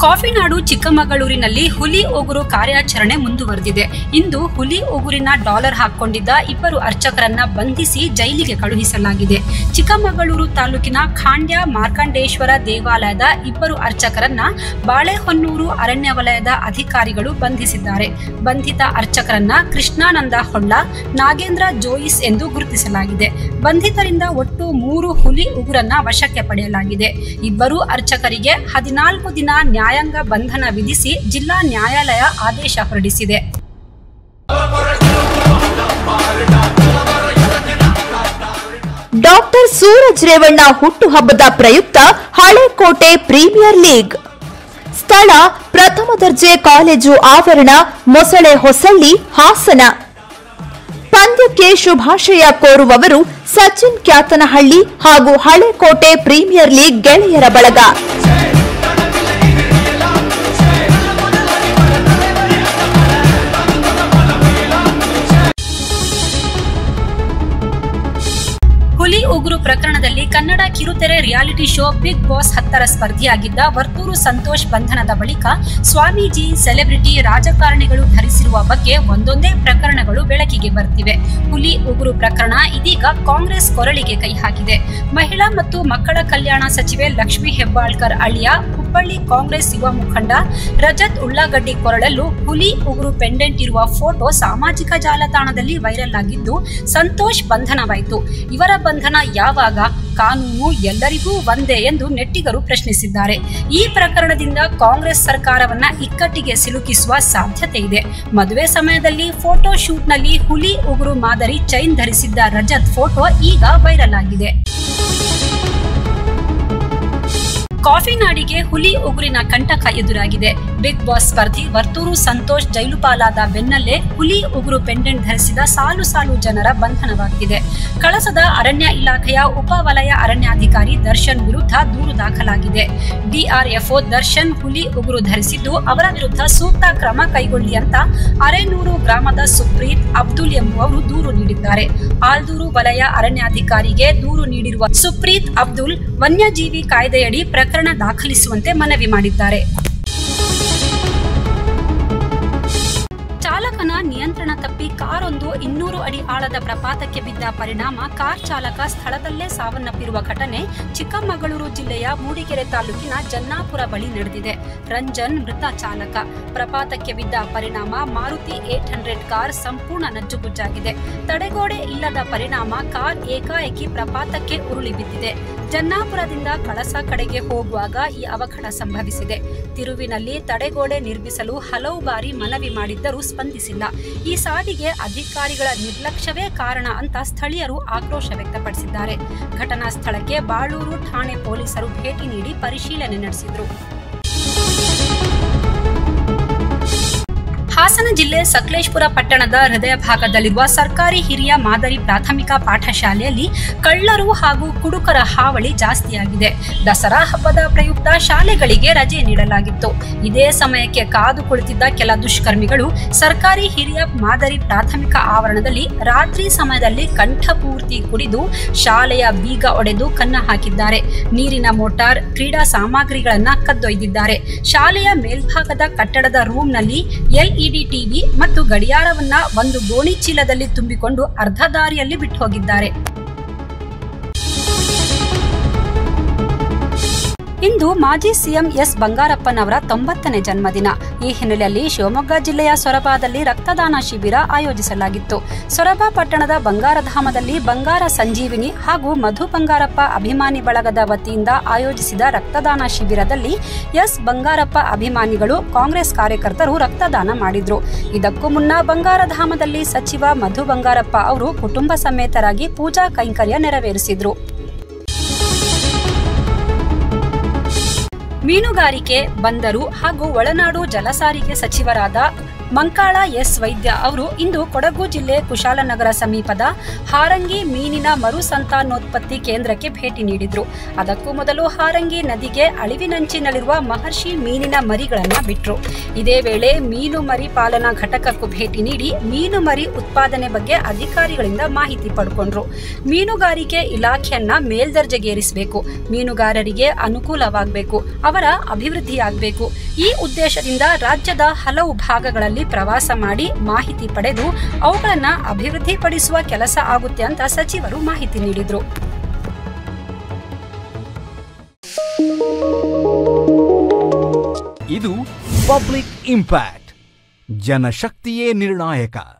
ಕಾಫಿನಾಡು ಚಿಕ್ಕಮಗಳೂರಿನಲ್ಲಿ ಹುಲಿ ಉಗುರು ಕಾರ್ಯಾಚರಣೆ ಮುಂದುವರೆದಿದೆ ಇಂದು ಹುಲಿ ಉಗುರಿನ ಡಾಲರ್ ಹಾಕೊಂಡಿದ್ದ ಇಬ್ಬರು ಅರ್ಚಕರನ್ನ ಬಂಧಿಸಿ ಜೈಲಿಗೆ ಕಳುಹಿಸಲಾಗಿದೆ ಚಿಕ್ಕಮಗಳೂರು ತಾಲೂಕಿನ ಖಾಂಡ್ಯ ಮಾರ್ಕಂಡೇಶ್ವರ ದೇವಾಲಯದ ಇಬ್ಬರು ಅರ್ಚಕರನ್ನ ಬಾಳೆಹೊನ್ನೂರು ಅರಣ್ಯ ವಲಯದ ಅಧಿಕಾರಿಗಳು ಬಂಧಿಸಿದ್ದಾರೆ ಬಂಧಿತ ಅರ್ಚಕರನ್ನ ಕೃಷ್ಣಾನಂದ ಹೊಳ್ಳ ನಾಗೇಂದ್ರ ಜೋಯಿಸ್ ಎಂದು ಗುರುತಿಸಲಾಗಿದೆ ಬಂಧಿತರಿಂದ ಒಟ್ಟು ಮೂರು ಹುಲಿ ಉಗುರನ್ನ ವಶಕ್ಕೆ ಪಡೆಯಲಾಗಿದೆ ಇಬ್ಬರು ಅರ್ಚಕರಿಗೆ ಹದಿನಾಲ್ಕು ದಿನ ನ್ಯಾಯಾಂಗ ಬಂಧನ ವಿಧಿಸಿ ಜಿಲ್ಲಾ ನ್ಯಾಯಾಲಯ ಆದೇಶ ಹೊರಡಿಸಿದೆ ಡಾಕ್ಟರ್ ಸೂರಜ್ ರೇವಣ್ಣ ಹುಟ್ಟುಹಬ್ಬದ ಪ್ರಯುಕ್ತ ಹಳೆಕೋಟೆ ಪ್ರೀಮಿಯರ್ ಲೀಗ್ ಸ್ಥಳ ಪ್ರಥಮ ದರ್ಜೆ ಕಾಲೇಜು ಆವರಣ ಮೊಸಳೆ ಹೊಸಳ್ಳಿ ಹಾಸನ ಪಂದ್ಯಕ್ಕೆ ಶುಭಾಶಯ ಕೋರುವವರು ಸಚಿನ್ ಕ್ಯಾತನಹಳ್ಳಿ ಹಾಗೂ ಹಳೆಕೋಟೆ ಪ್ರೀಮಿಯರ್ ಲೀಗ್ ಗೆಳೆಯರ ಬಳಗ ಹುಲಿ ಉಗುರು ಪ್ರಕರಣದಲ್ಲಿ ಕನ್ನಡ ಕಿರುತೆರೆ ರಿಯಾಲಿಟಿ ಶೋ ಬಿಗ್ ಬಾಸ್ ಹತ್ತರ ಸ್ಪರ್ಧಿಯಾಗಿದ್ದ ವರ್ತೂರು ಸಂತೋಷ್ ಬಂಧನದ ಬಳಿಕ ಸ್ವಾಮೀಜಿ ಸೆಲೆಬ್ರಿಟಿ ರಾಜಕಾರಣಿಗಳು ಧರಿಸಿರುವ ಬಗ್ಗೆ ಒಂದೊಂದೇ ಪ್ರಕರಣಗಳು ಬೆಳಕಿಗೆ ಬರ್ತಿವೆ ಹುಲಿ ಉಗುರು ಪ್ರಕರಣ ಇದೀಗ ಕಾಂಗ್ರೆಸ್ ಕೊರಳಿಗೆ ಕೈ ಹಾಕಿದೆ ಮಹಿಳಾ ಮತ್ತು ಮಕ್ಕಳ ಕಲ್ಯಾಣ ಸಚಿವೆ ಲಕ್ಷ್ಮೀ ಹೆಬ್ಬಾಳ್ಕರ್ ಅಳಿಯ ಹುಬ್ಬಳ್ಳಿ ಕಾಂಗ್ರೆಸ್ ಯುವ ಮುಖಂಡ ರಜತ್ ಉಳ್ಳಾಗಡ್ಡಿ ಕೊರಳಲ್ಲೂ ಹುಲಿ ಉಗುರು ಪೆಂಡೆಂಟ್ ಇರುವ ಫೋಟೋ ಸಾಮಾಜಿಕ ಜಾಲತಾಣದಲ್ಲಿ ವೈರಲ್ ಆಗಿದ್ದು ಸಂತೋಷ್ ಬಂಧನವಾಯಿತು ಇವರ ಬಂಧನ ಯಾವಾಗ ಕಾನೂನು ಎಲ್ಲರಿಗೂ ಒಂದೇ ಎಂದು ನೆಟ್ಟಿಗರು ಪ್ರಶ್ನಿಸಿದ್ದಾರೆ ಈ ಪ್ರಕರಣದಿಂದ ಕಾಂಗ್ರೆಸ್ ಸರ್ಕಾರವನ್ನ ಇಕ್ಕಟ್ಟಿಗೆ ಸಿಲುಕಿಸುವ ಸಾಧ್ಯತೆ ಇದೆ ಮದುವೆ ಸಮಯದಲ್ಲಿ ಫೋಟೋ ಶೂಟ್ನಲ್ಲಿ ಹುಲಿ ಉಗುರು ಮಾದರಿ ಚೈನ್ ಧರಿಸಿದ್ದ ರಜತ್ ಫೋಟೋ ಈಗ ವೈರಲ್ ಆಗಿದೆ ಕಾಫಿ ನಾಡಿಗೆ ಹುಲಿ ಉಗುರಿನ ಕಂಟಕ ಎದುರಾಗಿದೆ ಬಿಗ್ ಬಾಸ್ ಸ್ಪರ್ಧಿ ವರ್ತೂರು ಸಂತೋಷ್ ಜೈಲು ಪಾಲಾದ ಬೆನ್ನಲ್ಲೇ ಹುಲಿ ಉಗುರು ಪೆಂಡೆಂಟ್ ಧರಿಸಿದ ಸಾಲು ಸಾಲು ಜನರ ಬಂಧನವಾಗಿದೆ ಕಳಸದ ಅರಣ್ಯ ಇಲಾಖೆಯ ಉಪ ವಲಯ ಅರಣ್ಯಾಧಿಕಾರಿ ದರ್ಶನ್ ವಿರುದ್ಧ ದೂರು ದಾಖಲಾಗಿದೆ ಡಿಆರ್ಎಫ್ಒ ದರ್ಶನ್ ಹುಲಿ ಉಗುರು ಧರಿಸಿದ್ದು ಅವರ ವಿರುದ್ಧ ಸೂಕ್ತ ಕ್ರಮ ಕೈಗೊಳ್ಳಿ ಅಂತ ಅರೆನೂರು ಗ್ರಾಮದ ಸುಪ್ರೀತ್ ಅಬ್ದುಲ್ ಎಂಬುವವರು ದೂರು ನೀಡಿದ್ದಾರೆ ಆಲ್ದೂರು ವಲಯ ಅರಣ್ಯಾಧಿಕಾರಿಗೆ ದೂರು ನೀಡಿರುವ ಸುಪ್ರೀತ್ ಅಬ್ದುಲ್ ವನ್ಯಜೀವಿ ಕಾಯ್ದೆಯಡಿ ಪ್ರಕರಣ ದಾಖಲಿಸುವಂತೆ ಮನವಿ ಮಾಡಿದ್ದಾರೆ ಚಾಲಕನ ನಿಯಂತ್ರಣ ತಪ್ಪಿ ಕಾರೊಂದು ಇನ್ನೂರು ಅಡಿ ಆಳದ ಪ್ರಪಾತಕ್ಕೆ ಬಿದ್ದ ಪರಿಣಾಮ ಕಾರ್ ಚಾಲಕ ಸ್ಥಳದಲ್ಲೇ ಸಾವನ್ನಪ್ಪಿರುವ ಘಟನೆ ಚಿಕ್ಕಮಗಳೂರು ಜಿಲ್ಲೆಯ ಮೂಡಿಗೆರೆ ತಾಲೂಕಿನ ಜನ್ನಾಪುರ ಬಳಿ ನಡೆದಿದೆ ರಂಜನ್ ಮೃತ ಚಾಲಕ ಪ್ರಪಾತಕ್ಕೆ ಬಿದ್ದ ಪರಿಣಾಮ ಮಾರುತಿ ಏಟ್ ಹಂಡ್ರೆಡ್ ಕಾರ್ ಸಂಪೂರ್ಣ ನಜ್ಜುಗುಜ್ಜಾಗಿದೆ ತಡೆಗೋಡೆ ಇಲ್ಲದ ಪರಿಣಾಮ ಕಾರ್ ಏಕಾಏಕಿ ಪ್ರಪಾತಕ್ಕೆ ಉರುಳಿ ಬಿದ್ದಿದೆ ಜನ್ನಾಪುರದಿಂದ ಕಳಸ ಕಡೆಗೆ ಹೋಗುವಾಗ ಈ ಅವಘಡ ಸಂಭವಿಸಿದೆ ತಿರುವಿನಲ್ಲಿ ತಡೆಗೋಡೆ ನಿರ್ಮಿಸಲು ಹಲವು ಬಾರಿ ಮನವಿ ಮಾಡಿದ್ದರೂ ಸ್ಪಂದಿಸಿಲ್ಲ ಈ ಸಾವಿಗೆ ಅಧಿಕಾರಿಗಳ ನಿರ್ಲಕ್ಷ್ಯವೇ ಕಾರಣ ಅಂತ ಸ್ಥಳೀಯರು ಆಕ್ರೋಶ ವ್ಯಕ್ತಪಡಿಸಿದ್ದಾರೆ ಘಟನಾ ಸ್ಥಳಕ್ಕೆ ಬಾಳೂರು ಠಾಣೆ ಪೊಲೀಸರು ಭೇಟಿ ನೀಡಿ ಪರಿಶೀಲನೆ ನಡೆಸಿದರು ಹಾಸನ ಜಿಲ್ಲೆ ಸಕಲೇಶ್ಪುರ ಪಟ್ಟಣದ ಹೃದಯ ಭಾಗದಲ್ಲಿರುವ ಸರ್ಕಾರಿ ಹಿರಿಯ ಮಾದರಿ ಪ್ರಾಥಮಿಕ ಪಾಠಶಾಲೆಯಲ್ಲಿ ಕಳ್ಳರು ಹಾಗೂ ಕುಡುಕರ ಹಾವಳಿ ಜಾಸ್ತಿಯಾಗಿದೆ ದಸರಾ ಹಬ್ಬದ ಪ್ರಯುಕ್ತ ಶಾಲೆಗಳಿಗೆ ರಜೆ ನೀಡಲಾಗಿತ್ತು ಇದೇ ಸಮಯಕ್ಕೆ ಕಾದು ಕುಳಿತಿದ್ದ ಕೆಲ ದುಷ್ಕರ್ಮಿಗಳು ಸರ್ಕಾರಿ ಹಿರಿಯ ಮಾದರಿ ಪ್ರಾಥಮಿಕ ಆವರಣದಲ್ಲಿ ರಾತ್ರಿ ಸಮಯದಲ್ಲಿ ಕಂಠಪೂರ್ತಿ ಕುಡಿದು ಶಾಲೆಯ ಬೀಗ ಒಡೆದು ಕನ್ನ ಹಾಕಿದ್ದಾರೆ ನೀರಿನ ಮೋಟಾರ್ ಕ್ರೀಡಾ ಸಾಮಗ್ರಿಗಳನ್ನ ಕದ್ದೊಯ್ದಿದ್ದಾರೆ ಶಾಲೆಯ ಮೇಲ್ಭಾಗದ ಕಟ್ಟಡದ ರೂಮ್ನಲ್ಲಿ ಎಲ್ಇಡಿ ಟಿವಿ ಮತ್ತು ಗಡಿಯಾರವನ್ನ ಒಂದು ಗೋಣಿ ಚೀಲದಲ್ಲಿ ತುಂಬಿಕೊಂಡು ಅರ್ಧ ದಾರಿಯಲ್ಲಿ ಬಿಟ್ಟು ಹೋಗಿದ್ದಾರೆ ಇಂದು ಮಾಜಿ ಸಿಎಂ ಎಸ್ ಬಂಗಾರಪ್ಪನವರ ತೊಂಬತ್ತನೇ ಜನ್ಮದಿನ ಈ ಹಿನ್ನೆಲೆಯಲ್ಲಿ ಶಿವಮೊಗ್ಗ ಜಿಲ್ಲೆಯ ಸೊರಬದಲ್ಲಿ ರಕ್ತದಾನ ಶಿಬಿರ ಆಯೋಜಿಸಲಾಗಿತ್ತು ಸೊರಬ ಪಟ್ಟಣದ ಬಂಗಾರಧಾಮದಲ್ಲಿ ಬಂಗಾರ ಸಂಜೀವಿನಿ ಹಾಗೂ ಮಧು ಬಂಗಾರಪ್ಪ ಅಭಿಮಾನಿ ಬಳಗದ ವತಿಯಿಂದ ಆಯೋಜಿಸಿದ ರಕ್ತದಾನ ಶಿಬಿರದಲ್ಲಿ ಎಸ್ ಬಂಗಾರಪ್ಪ ಅಭಿಮಾನಿಗಳು ಕಾಂಗ್ರೆಸ್ ಕಾರ್ಯಕರ್ತರು ರಕ್ತದಾನ ಮಾಡಿದ್ರು ಇದಕ್ಕೂ ಮುನ್ನ ಬಂಗಾರಧಾಮದಲ್ಲಿ ಸಚಿವ ಮಧು ಬಂಗಾರಪ್ಪ ಅವರು ಕುಟುಂಬ ಸಮೇತರಾಗಿ ಪೂಜಾ ಕೈಂಕರ್ಯ ನೆರವೇರಿಸಿದ್ರು ಮೀನುಗಾರಿಕೆ ಬಂದರು ಹಾಗೂ ಒಳನಾಡು ಜಲಸಾರಿಗೆ ಸಚಿವರಾದ ಮಂಕಾಳ ಎಸ್ ವೈದ್ಯ ಅವರು ಇಂದು ಕೊಡಗು ಜಿಲ್ಲೆ ಕುಶಾಲನಗರ ಸಮೀಪದ ಹಾರಂಗಿ ಮೀನಿನ ಮರು ಸಂತಾನೋತ್ಪತ್ತಿ ಕೇಂದ್ರಕ್ಕೆ ಭೇಟಿ ನೀಡಿದ್ರು ಅದಕ್ಕೂ ಮೊದಲು ಹಾರಂಗಿ ನದಿಗೆ ಅಳಿವಿನಂಚಿನಲ್ಲಿರುವ ಮಹರ್ಷಿ ಮೀನಿನ ಮರಿಗಳನ್ನ ಬಿಟ್ರು ಇದೇ ವೇಳೆ ಮೀನು ಮರಿ ಪಾಲನಾ ಘಟಕಕ್ಕೂ ಭೇಟಿ ನೀಡಿ ಮೀನು ಮರಿ ಉತ್ಪಾದನೆ ಬಗ್ಗೆ ಅಧಿಕಾರಿಗಳಿಂದ ಮಾಹಿತಿ ಪಡ್ಕೊಂಡ್ರು ಮೀನುಗಾರಿಕೆ ಇಲಾಖೆಯನ್ನ ಮೇಲ್ದರ್ಜೆಗೇರಿಸಬೇಕು ಮೀನುಗಾರರಿಗೆ ಅನುಕೂಲವಾಗಬೇಕು ಅವರ ಅಭಿವೃದ್ಧಿಯಾಗಬೇಕು ಈ ಉದ್ದೇಶದಿಂದ ರಾಜ್ಯದ ಹಲವು ಭಾಗಗಳಲ್ಲಿ ಪ್ರವಾಸ ಮಾಡಿ ಮಾಹಿತಿ ಪಡೆದು ಅವುಗಳನ್ನು ಅಭಿವೃದ್ಧಿಪಡಿಸುವ ಕೆಲಸ ಆಗುತ್ತೆ ಅಂತ ಸಚಿವರು ಮಾಹಿತಿ ನೀಡಿದರು ಇದು ಪಬ್ಲಿಕ್ ಇಂಪ್ಯಾಕ್ಟ್ ಜನಶಕ್ತಿಯೇ ನಿರ್ಣಾಯಕ